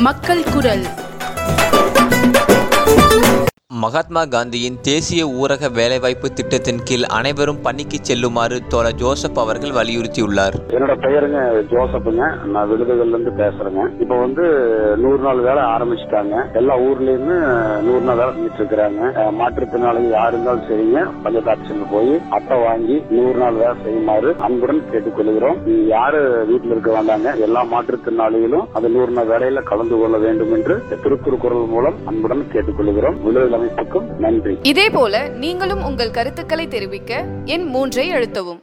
மக்கள் குரல் மகாத்மா காந்தியின் தேசிய ஊரக வேலைவாய்ப்பு திட்டத்தின் கீழ் அனைவரும் பணிக்கு செல்லுமாறு தோழர் ஜோசப் அவர்கள் வலியுறுத்தியுள்ளார் என்னோட பெயருங்க ஜோசப்புங்க நான் விருதுகள்ல இருந்து பேசுறேங்க இப்ப வந்து நூறு நாள் வேலை ஆரம்பிச்சுட்டாங்க எல்லா ஊர்லயுமே நூறு நாள் வேலை செஞ்சுட்டு இருக்கிறாங்க அஹ், மாற்றுத்திறனாளிகள் யாரு இருந்தாலும் சரிங்க பஞ்சாயத்து ஆட்சியில் போய் அட்டை வாங்கி நூறு நாள் வேலை செய்யுமாறு அன்புடன் கேட்டுக்கொள்கிறோம் இது யாரு வீட்டில் இருக்க வேண்டாங்க எல்லா மாற்றுத்திறனாளிகளும் அந்த நூறு நாள் வேலையில கலந்து கொள்ள வேண்டும் என்று திருக்குறள் மூலம் அன்புடன் கேட்டுக்கொள்கிறோம் விழுதல் அமைப்புக்கும் நன்றி இதேபோல நீங்களும் உங்கள் கருத்துக்களை தெரிவிக்க எண் மூன்றை அழுத்தவும்